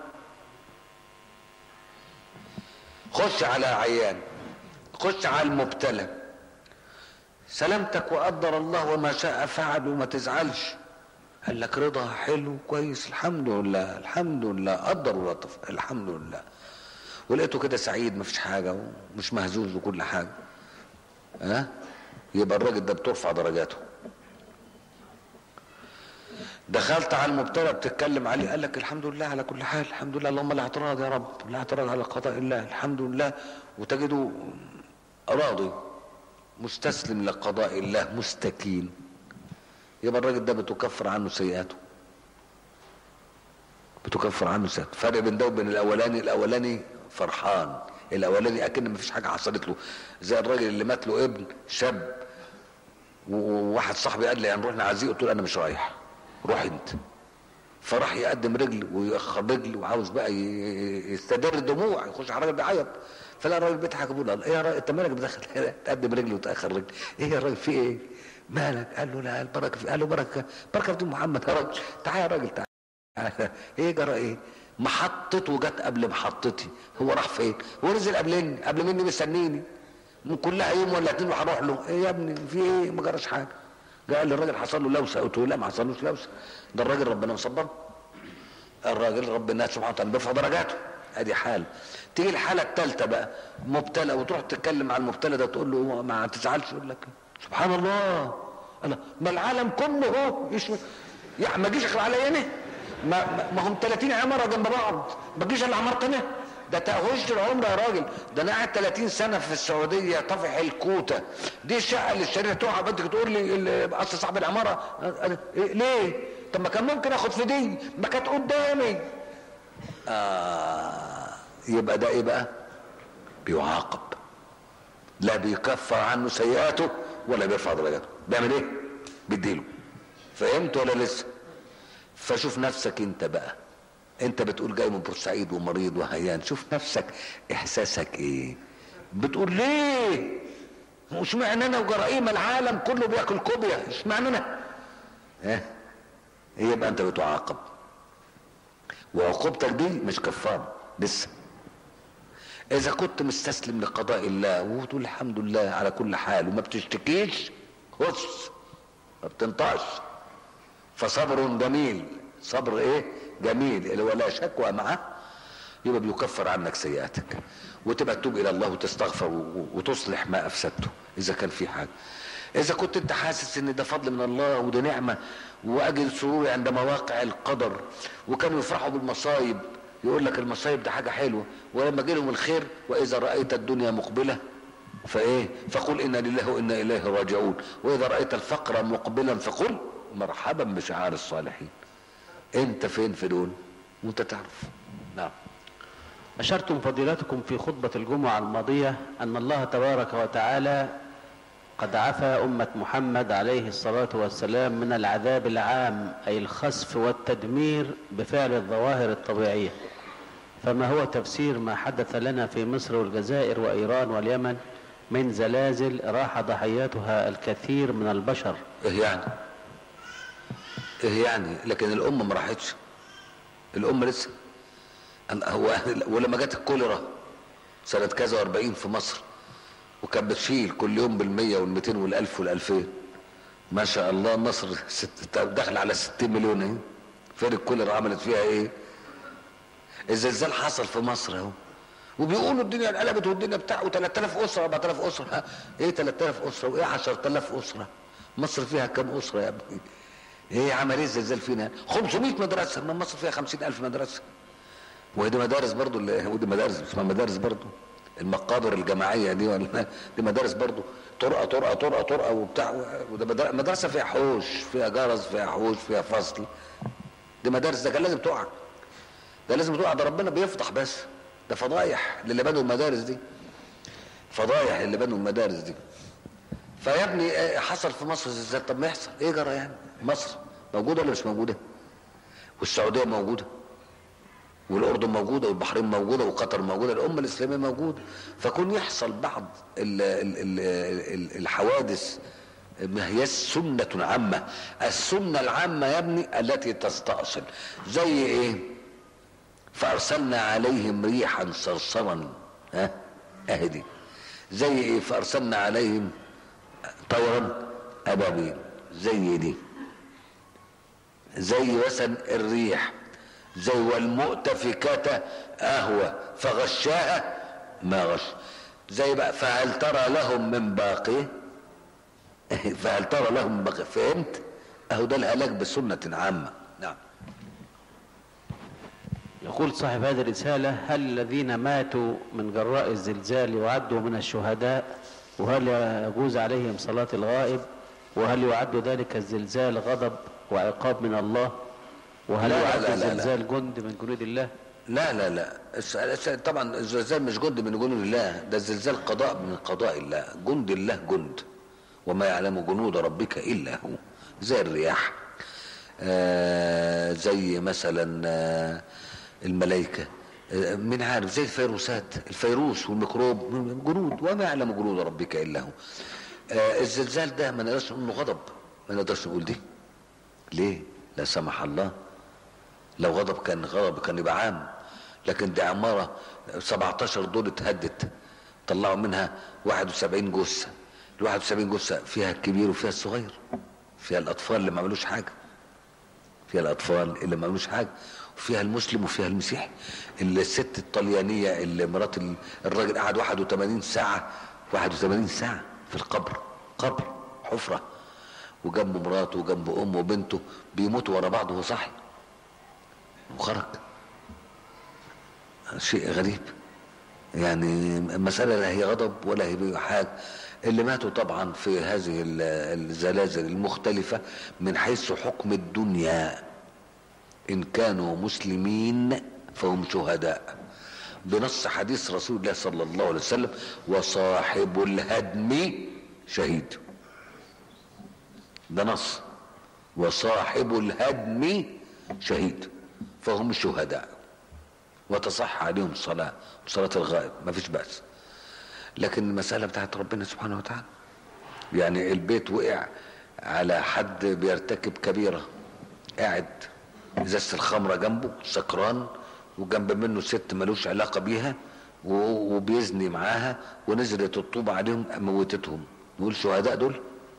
خش على عيان خش على المبتلى سلامتك وقدر الله وما شاء فعل وما تزعلش قال لك رضا حلو كويس الحمد لله الحمد لله قدر ولطف الحمد لله ولقيته كده سعيد مفيش حاجة ومش مهزوز وكل حاجة ها أه؟ يبقى الراجل ده بترفع درجاته دخلت على المبتلى بتتكلم عليه قال لك الحمد لله على كل حال الحمد لله اللهم لا اعتراض يا رب لا اعتراض على قضاء الله الحمد لله وتجده راضي مستسلم لقضاء الله مستكين يبقى الراجل ده بتكفر عنه سيئاته بتكفر عنه سيئاته فرق بين ده وبين الاولاني الاولاني فرحان الاولاني اكن ما فيش حاجه حصلت له زي الراجل اللي مات له ابن شاب وواحد صاحبي قال لي هنروح نعزيه قلت له انا مش رايح روح انت فراح يقدم رجل ويأخر رجل وعاوز بقى يستدر دموع يخش على الراجل بيعيط فلا الراجل بيضحك بيقول له ايه يا راجل انت مالك بتدخل تقدم رجل وتاخر رجل ايه يا راجل في ايه مالك قال له لا البركه في قال له بركه بركه في محمد يا راجل تعالى يا راجل تعالى ايه جرى ايه محطته جت قبل محطتي هو راح فين هو نزل قبلني قبل مني مستنيني من كلها يوم ولا اتنين وهروح له ايه يا ابني في ايه ما جراش حاجه قال لي الراجل حصل له لوسه قلت له لا ما حصلوش لوسه ده الراجل ربنا مصبره الراجل ربنا سبحانه وتعالى بيرفع درجاته ادي حاله تيجي الحاله الثالثه بقى مبتلى وتروح تتكلم على المبتلى ده تقول له ما تزعلش يقول لك سبحان الله الله ما العالم كله هو يشوف يعني ما تجيش على عينه ما, ما هم 30 عماره جنب بعض ما تجيش الا عمارتنا ده تهوش العمر يا راجل ده انا قاعد 30 سنه في السعوديه طافح الكوته دي الشقه اللي اشتريتها تقع بدك تقول لي اصل صاحب العماره إيه ليه؟ طب ما كان ممكن اخد في دي ما كانت قدامي آه يبقى ده ايه بقى؟ بيعاقب لا بيكفر عنه سيئاته ولا بيرفع درجاته بيعمل ايه؟ بيديله فهمت ولا لسه؟ فشوف نفسك انت بقى انت بتقول جاي من بورسعيد ومريض وهيان شوف نفسك احساسك ايه بتقول ليه مش معنى انا وجرائم العالم كله بياكل كوبيا مش معنى انا ها يبقى انت بتعاقب وعقوبتك دي مش كفاره لسه اذا كنت مستسلم لقضاء الله وتقول الحمد لله على كل حال وما بتشتكيش هص ما بتنطقش فصبر جميل صبر ايه جميل اللي هو لا شكوى معه يبقى بيكفر عنك سيئاتك وتبقى تتوب الى الله وتستغفر وتصلح ما افسدته اذا كان في حاجه اذا كنت انت حاسس ان ده فضل من الله وده نعمه واجد سروري عند مواقع القدر وكانوا يفرحوا بالمصايب يقول لك المصايب ده حاجه حلوه ولما جه لهم الخير واذا رايت الدنيا مقبله فايه فقل انا لله وانا اليه راجعون واذا رايت الفقر مقبلا فقل مرحبا بشعار الصالحين انت فين في دول وانت تعرف نعم أشرتم فضيلتكم في خطبة الجمعة الماضية أن الله تبارك وتعالى قد عفى أمة محمد عليه الصلاة والسلام من العذاب العام أي الخسف والتدمير بفعل الظواهر الطبيعية فما هو تفسير ما حدث لنا في مصر والجزائر وإيران واليمن من زلازل راح ضحياتها الكثير من البشر ايه يعني ايه يعني لكن الامه ما راحتش الامه لسه هو ولما جت الكوليرا سنه كذا و40 في مصر وكانت بتشيل كل يوم بالمية والمئتين والالف والالفين ما شاء الله مصر ست داخل على 60 مليون اهي فين الكوليرا عملت فيها ايه الزلزال حصل في مصر اهو وبيقولوا الدنيا انقلبت والدنيا بتاع و3000 اسره 4000 اسره ايه 3000 اسره وايه 10000 اسره مصر فيها كم اسره يا ابني ايه عمل ايه الزلزال فينا 500 مدرسه ما مصر فيها 50000 مدرسه وهي مدارس برضو اللي ودي مدارس اسمها مدارس برضو المقابر الجماعيه دي ولا دي مدارس برضو طرقه طرقه طرقه طرقه وبتاع وده مدرسه فيها حوش فيها جرس فيها حوش فيها فصل دي مدارس ده كان لازم تقع ده لازم تقع ده ربنا بيفضح بس ده فضايح للي بنوا المدارس دي فضايح اللي بنوا المدارس دي فيا ابني حصل في مصر زلزال طب ما يحصل ايه جرى يعني مصر موجوده ولا مش موجوده والسعوديه موجوده والاردن موجوده والبحرين موجوده وقطر موجوده الامه الاسلاميه موجوده فكون يحصل بعض ال ال ال الحوادث ما هي سنة عامة السنة العامة يا ابني التي تستأصل زي ايه فأرسلنا عليهم ريحا صرصرا ها اهدي زي ايه فأرسلنا عليهم طورا أبابيل زي دي زي مثلا الريح زي والمؤتفكات اهوى فغشاها ما غش زي بقى فهل ترى لهم من باقي فهل ترى لهم من باقي فهمت اهو ده الهلاك بسنة عامة نعم يقول صاحب هذه الرسالة هل الذين ماتوا من جراء الزلزال يعدوا من الشهداء وهل يجوز عليهم صلاة الغائب وهل يعد ذلك الزلزال غضب وعقاب من الله وهل لا، لا، يعد لا، لا، لا. الزلزال جند من جنود الله لا لا لا الس- الس- طبعا الزلزال مش جند من جنود الله ده الزلزال قضاء من قضاء الله جند الله جند وما يعلم جنود ربك الا هو زي الرياح آه زي مثلا آه الملائكه آه مين عارف زي الفيروسات الفيروس والميكروب جنود وما يعلم جنود ربك الا هو آه الزلزال ده ما نقدرش نقول انه غضب ما نقدرش نقول دي ليه لا سمح الله لو غضب كان غضب كان يبقى عام لكن دي عمارة 17 دور اتهدت طلعوا منها 71 جثة ال 71 جثة فيها الكبير وفيها الصغير فيها الأطفال اللي ما عملوش حاجة فيها الأطفال اللي ما عملوش حاجة وفيها المسلم وفيها المسيحي الست الطليانية اللي مرات ال- الراجل قعد 81 ساعة 81 ساعة في القبر قبر حفرة وجنبه مراته وجنبه أمه وبنته بيموتوا ورا بعض وهو صاحي وخرج شيء غريب يعني المسألة لا هي غضب ولا هي حاجة اللي ماتوا طبعا في هذه ال- الزلازل المختلفة من حيث حكم الدنيا إن كانوا مسلمين فهم شهداء بنص حديث رسول الله صلى الله عليه وسلم وصاحب الهدم شهيد ده نص وصاحب الهدم شهيد فهم شهداء وتصح عليهم الصلاة صلاة الغائب ما فيش بأس لكن المسألة بتاعت ربنا سبحانه وتعالى يعني البيت وقع على حد بيرتكب كبيرة قاعد ازازة الخمرة جنبه سكران وجنب منه ست ملوش علاقة بيها و- وبيزني معاها ونزلت الطوبة عليهم موتتهم نقول شهداء دول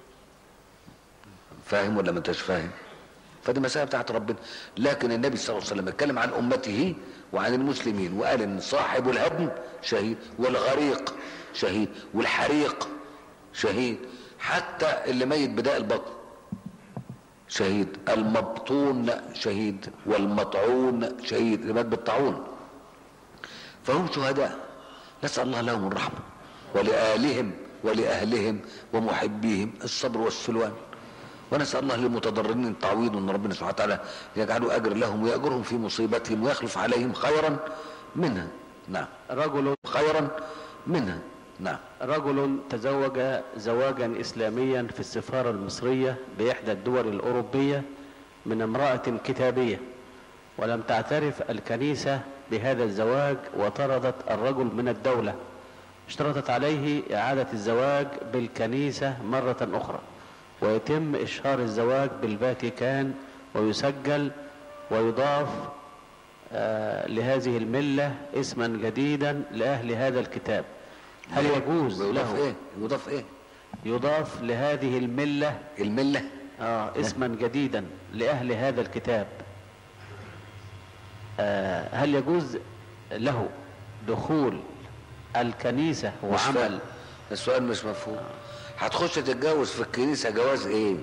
فاهم ولا ما انتش فاهم فدي مسألة بتاعت ربنا لكن النبي صلى الله عليه وسلم اتكلم عن أمته وعن المسلمين وقال إن صاحب الهدم شهيد والغريق شهيد والحريق شهيد حتى اللي ميت بداء البطن شهيد المبطون شهيد والمطعون شهيد اللي مات بالطاعون فهم شهداء نسأل الله لهم الرحمة ولآلهم ولأهلهم ومحبيهم الصبر والسلوان ونسأل الله للمتضررين التعويض ان ربنا سبحانه وتعالى يجعلوا اجر لهم ويأجرهم في مصيبتهم ويخلف عليهم خيرا منها نعم رجل خيرا منها نعم رجل تزوج زواجا إسلاميا في السفارة المصرية بإحدى الدول الأوروبية من امرأة كتابية ولم تعترف الكنيسة بهذا الزواج وطردت الرجل من الدولة اشترطت عليه إعادة الزواج بالكنيسة مرة أخرى ويتم إشهار الزواج بالفاتيكان ويسجل ويضاف آه، لهذه الملة اسما جديدا لأهل هذا الكتاب هل يجوز يضاف له ايه يضاف ايه يضاف لهذه الملة الملة آه اسما جديدا لأهل هذا الكتاب آه هل يجوز له دخول الكنيسة مش فاهم. وعمل السؤال مش مفهوم هتخش تتجوز في الكنيسة جواز ايه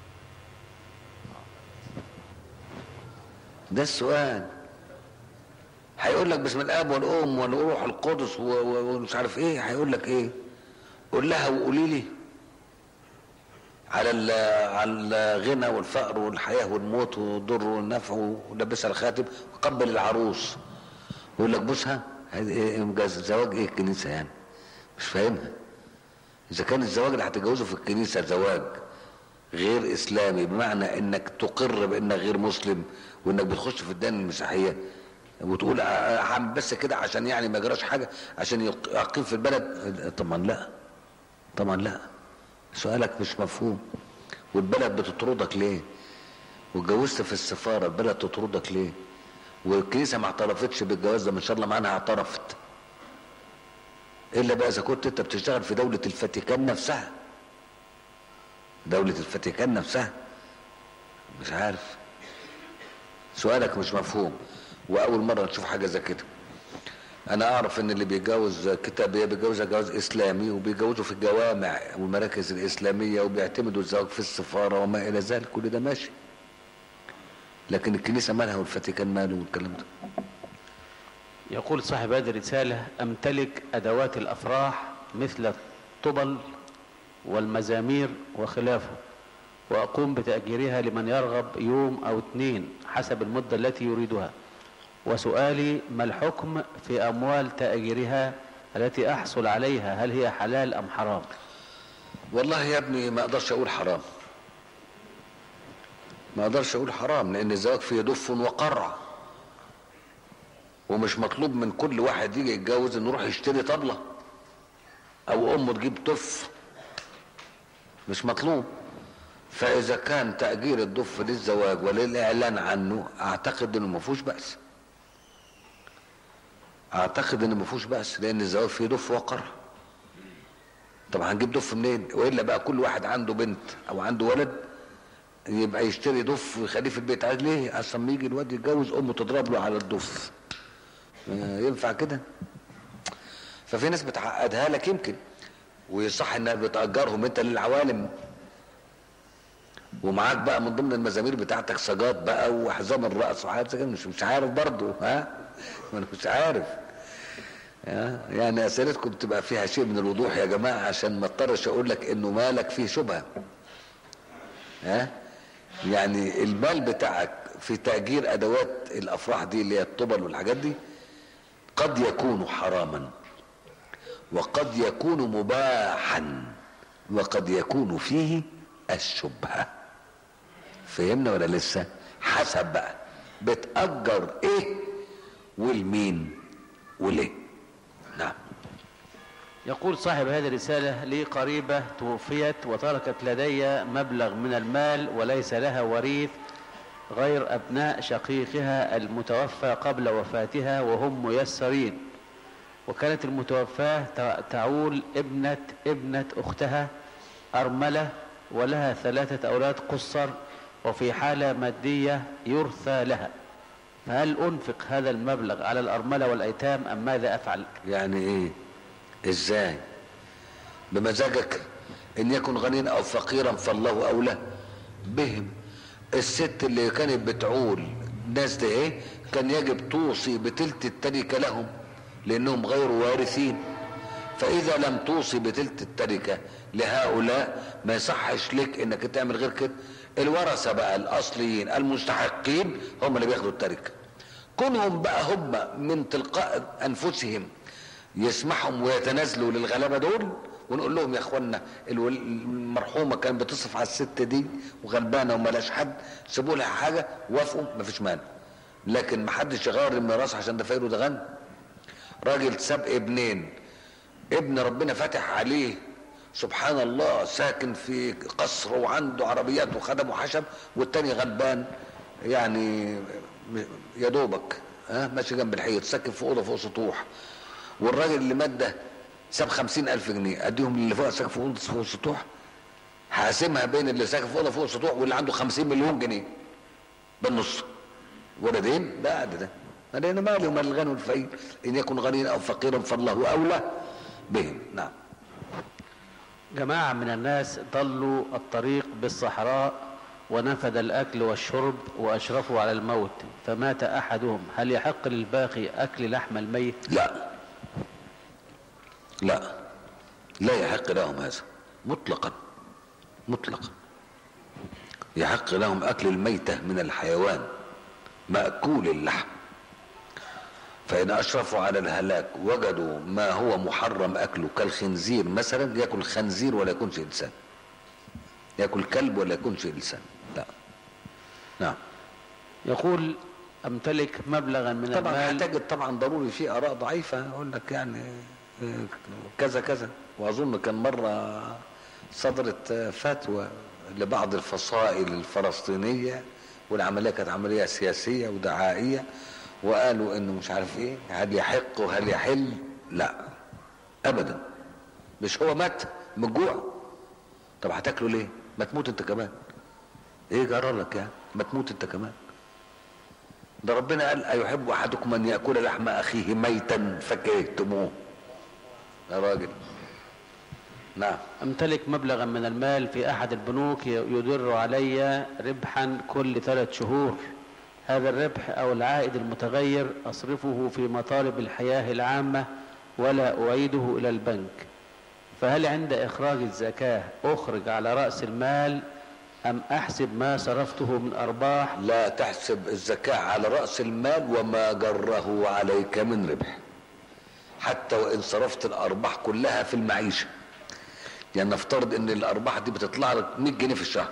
ده السؤال هيقول لك باسم الاب والام والروح القدس و- و- ومش عارف ايه هيقول لك ايه قول لها وقولي لي على ال- على الغنى والفقر والحياه والموت والضر والنفع ولبسها الخاتم وقبل العروس يقول لك بوسها هذه ايه مجاز- زواج ايه الكنيسه يعني مش فاهمها اذا كان الزواج اللي هتتجوزه في الكنيسه زواج غير اسلامي بمعنى انك تقر بانك غير مسلم وانك بتخش في الدين المسيحيه وتقول ع- عم بس كده عشان يعني ما يجراش حاجه عشان يق- يقيم في البلد طبعا لا طبعا لا سؤالك مش مفهوم والبلد بتطردك ليه واتجوزت في السفاره البلد تطردك ليه والكنيسه ما اعترفتش بالجواز ده ما شاء الله معناها اعترفت الا بقى اذا كنت انت بتشتغل في دوله الفاتيكان نفسها دوله الفاتيكان نفسها مش عارف سؤالك مش مفهوم واول مره نشوف حاجه زي كده انا اعرف ان اللي بيتجوز كتابيه بيتجوزها جواز اسلامي وبيتجوزوا في الجوامع والمراكز الاسلاميه وبيعتمدوا الزواج في السفاره وما الى ذلك كل ده ماشي لكن الكنيسه مالها والفاتيكان ماله والكلام ده يقول صاحب هذه الرسالة أمتلك أدوات الأفراح مثل الطبل والمزامير وخلافه وأقوم بتأجيرها لمن يرغب يوم أو اثنين حسب المدة التي يريدها وسؤالي ما الحكم في أموال تأجيرها التي أحصل عليها هل هي حلال أم حرام والله يا ابني ما اقدرش اقول حرام ما اقدرش اقول حرام لان الزواج فيه دف وقرع ومش مطلوب من كل واحد يجي يتجوز انه يروح يشتري طبلة او امه تجيب دف مش مطلوب فاذا كان تأجير الدف للزواج وللاعلان عنه اعتقد انه ما فيهوش بأس اعتقد انه ما فيهوش بأس لان الزواج فيه دف وقرع طب هنجيب دف منين والا بقى كل واحد عنده بنت او عنده ولد يبقى يشتري دف ويخليه في البيت عايز ليه عشان ما يجي الواد يتجوز امه تضرب له على الدف آه، ينفع كده ففي ناس بتعقدها لك يمكن ويصح انها بتأجرهم انت للعوالم ومعاك بقى من ضمن المزامير بتاعتك سجات بقى وحزام الرأس وحاجات زي كده مش مش عارف برضه ها ما انا مش عارف يا- يعني اسئلتكم بتبقى فيها شيء من الوضوح يا جماعه عشان ما اضطرش اقول لك انه مالك فيه شبهه ها يعني المال بتاعك في تأجير ادوات الافراح دي اللي هي الطبل والحاجات دي قد يكون حراما وقد يكون مباحا وقد يكون فيه الشبهه فهمنا ولا لسه حسب بقى بتأجر ايه والمين وليه نعم يقول صاحب هذه الرسالة لي قريبة توفيت وتركت لدي مبلغ من المال وليس لها وريث غير أبناء شقيقها المتوفى قبل وفاتها وهم ميسرين وكانت المتوفاة تع- تعول ابنة ابنة أختها أرملة ولها ثلاثة أولاد قصر وفي حالة مادية يرثى لها فهل أنفق هذا المبلغ على الأرملة والأيتام أم ماذا أفعل؟ يعني ايه ازاي بمزاجك ان يكن غنيا او فقيرا فالله اولى بهم الست اللي كانت بتعول الناس دي ايه كان يجب توصي بتلت التركه لهم لانهم غير وارثين فاذا لم توصي بتلت التركه لهؤلاء ما يصحش لك انك تعمل غير كده الورثه بقى الاصليين المستحقين هم اللي بياخدوا التركه كونهم بقى هم من تلقاء انفسهم يسمحهم ويتنازلوا للغلابه دول ونقول لهم يا اخوانا الول- المرحومه كانت بتصرف على الست دي وغلبانه وملاش حد سيبوا لها حاجه وافقوا مفيش مانع لكن محدش يغير الميراث عشان ده فقير وده غني راجل ساب ابنين ابن ربنا فاتح عليه سبحان الله ساكن في قصر وعنده عربيات وخدم وحشم والتاني غلبان يعني يا دوبك ها ماشي جنب الحيط ساكن في اوضه فوق سطوح والراجل اللي مات ده ساب خمسين ألف جنيه أديهم للي فوق ساكن في أوضة فوق السطوح هقسمها بين اللي ساكن في أوضة فوق السطوح واللي عنده خمسين مليون جنيه بالنص ولدين ده قد ده أنا أنا مالي ومال الغني والفقير إن يكن غنيا أو فقيرا فالله أولى بهم نعم جماعة من الناس ضلوا الطريق بالصحراء ونفد الأكل والشرب وأشرفوا على الموت فمات أحدهم هل يحق للباقي أكل لحم الميت لا لا لا يحق لهم هذا مطلقا مطلقا يحق لهم اكل الميتة من الحيوان مأكول اللحم فإن أشرفوا على الهلاك وجدوا ما هو محرم أكله كالخنزير مثلا يأكل خنزير ولا يكونش إنسان يأكل كلب ولا يكونش إنسان لا نعم يقول أمتلك مبلغا من طبعا المال هتجد طبعا ضروري في اراء ضعيفه اقول لك يعني آه، كذا كذا واظن كان مره صدرت آه، فتوى لبعض الفصائل الفلسطينيه والعمليه كانت عمليه سياسيه ودعائيه وقالوا انه مش عارف ايه هل يحق وهل يحل لا ابدا مش هو مات من الجوع طب هتاكله ليه ما تموت انت كمان ايه جرى لك يعني ما تموت انت كمان ده ربنا قال أيحب أحدكم أن يأكل لحم أخيه ميتا فكرهتموه يا راجل نعم أمتلك مبلغا من المال في أحد البنوك يدر علي ربحا كل ثلاث شهور هذا الربح أو العائد المتغير أصرفه في مطالب الحياة العامة ولا أعيده إلى البنك فهل عند إخراج الزكاة أخرج على رأس المال أم أحسب ما صرفته من أرباح لا تحسب الزكاة على رأس المال وما جره عليك من ربح حتى وإن صرفت الأرباح كلها في المعيشة يعني نفترض إن الأرباح دي بتطلع لك 100 جنيه في الشهر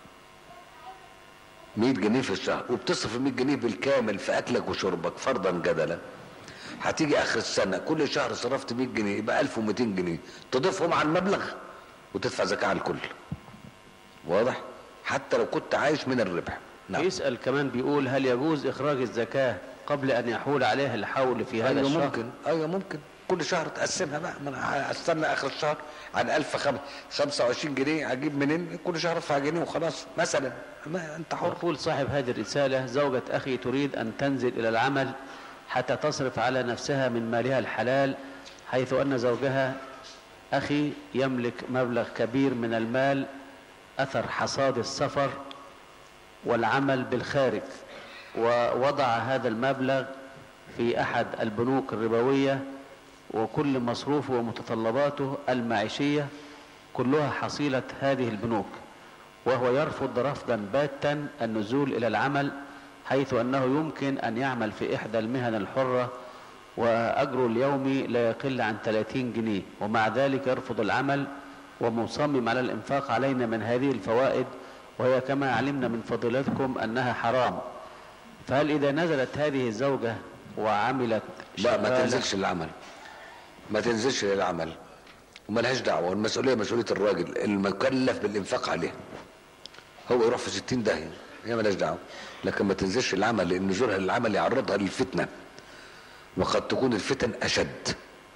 100 جنيه في الشهر وبتصرف ال 100 جنيه بالكامل في أكلك وشربك فرضا جدلا هتيجي آخر السنة كل شهر صرفت 100 جنيه يبقى 1200 جنيه تضيفهم على المبلغ وتدفع زكاة على الكل واضح حتى لو كنت عايش من الربح نعم يسأل كمان بيقول هل يجوز إخراج الزكاة قبل أن يحول عليه الحول في هذا ايوه الشهر ممكن ايوه ممكن كل شهر تقسمها بقى ما انا استنى اخر الشهر عن 1025 جنيه هجيب منين كل شهر ادفع جنيه وخلاص مثلا ما انت حر يقول صاحب هذه الرسالة زوجة أخي تريد أن تنزل إلى العمل حتى تصرف على نفسها من مالها الحلال حيث أن زوجها أخي يملك مبلغ كبير من المال أثر حصاد السفر والعمل بالخارج ووضع هذا المبلغ في أحد البنوك الربوية وكل مصروفه ومتطلباته المعيشية كلها حصيلة هذه البنوك وهو يرفض رفضا باتا النزول إلى العمل حيث أنه يمكن أن يعمل في إحدى المهن الحرة وأجره اليومي لا يقل عن 30 جنيه ومع ذلك يرفض العمل ومصمم على الإنفاق علينا من هذه الفوائد وهي كما علمنا من فضيلتكم أنها حرام فهل إذا نزلت هذه الزوجة وعملت لا ما شغالة- تنزلش للعمل ما تنزلش للعمل وملهاش دعوه المسؤوليه مسؤوليه الراجل المكلف بالانفاق عليها هو يروح في 60 داهيه هي ملهاش دعوه لكن ما تنزلش للعمل لان نزولها للعمل يعرضها للفتنه وقد تكون الفتن اشد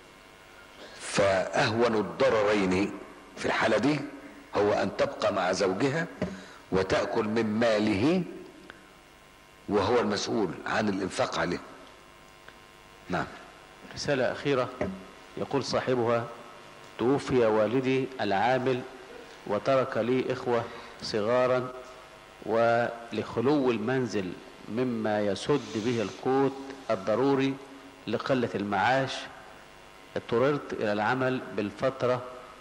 فاهون الضررين في الحاله دي هو ان تبقى مع زوجها وتاكل من ماله وهو المسؤول عن الانفاق عليه نعم رسالة أخيرة يقول صاحبها توفي والدي العامل وترك لي إخوة صغارا ولخلو المنزل مما يسد به القوت الضروري لقلة المعاش اضطررت إلى العمل بالفترة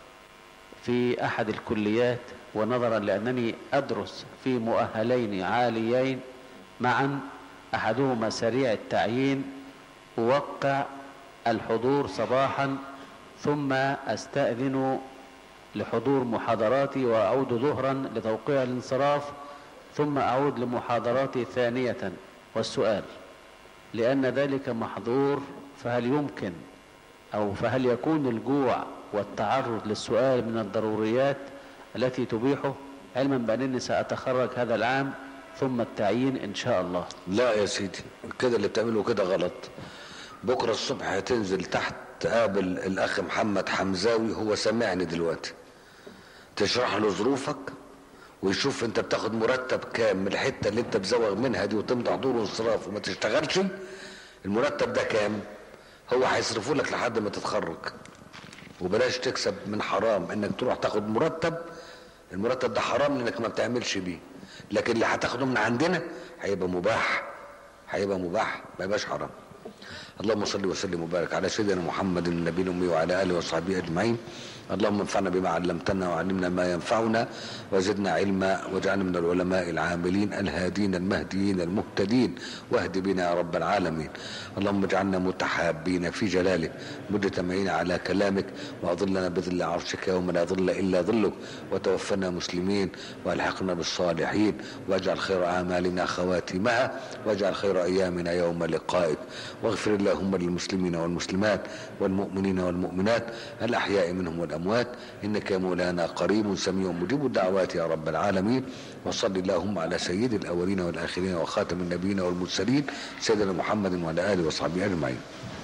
في أحد الكليات ونظرا لأنني أدرس في مؤهلين عاليين معا أحدهما سريع التعيين أوقع الحضور صباحا ثم أستأذن لحضور محاضراتي وأعود ظهرا لتوقيع الانصراف ثم أعود لمحاضراتي ثانية والسؤال لأن ذلك محظور فهل يمكن أو فهل يكون الجوع والتعرض للسؤال من الضروريات التي تبيحه علما بأنني سأتخرج هذا العام ثم التعيين إن شاء الله لا يا سيدي كده اللي بتعمله كده غلط بكرة الصبح هتنزل تحت تقابل الأخ محمد حمزاوي هو سامعني دلوقتي تشرح له ظروفك ويشوف انت بتاخد مرتب كام من الحته اللي انت بزوغ منها دي وتمضي حضور وانصراف وما تشتغلش المرتب ده كام هو هيصرفه لك لحد ما تتخرج وبلاش تكسب من حرام انك تروح تاخد مرتب المرتب ده حرام لانك ما بتعملش بيه لكن اللي هتاخده من عندنا هيبقى مباح هيبقى مباح ما يبقاش حرام اللهم صل وسلم وبارك على سيدنا محمد النبي الامي وعلى اله وصحبه اجمعين اللهم انفعنا بما علمتنا وعلمنا ما ينفعنا وزدنا علما واجعلنا من العلماء العاملين الهادين المهديين المهتدين واهد بنا يا رب العالمين اللهم اجعلنا متحابين في جلالك مجتمعين على كلامك واظلنا بظل عرشك يوم لا ظل الا ظلك وتوفنا مسلمين والحقنا بالصالحين واجعل خير اعمالنا خواتمها واجعل خير ايامنا يوم لقائك واغفر اللهم للمسلمين والمسلمات والمؤمنين والمؤمنات الاحياء منهم والاموات انك يا مولانا قريب سميع مجيب الدعوات يا رب العالمين وصل اللهم على سيد الاولين والاخرين وخاتم النبيين والمرسلين سيدنا محمد وعلى اله وصحبه اجمعين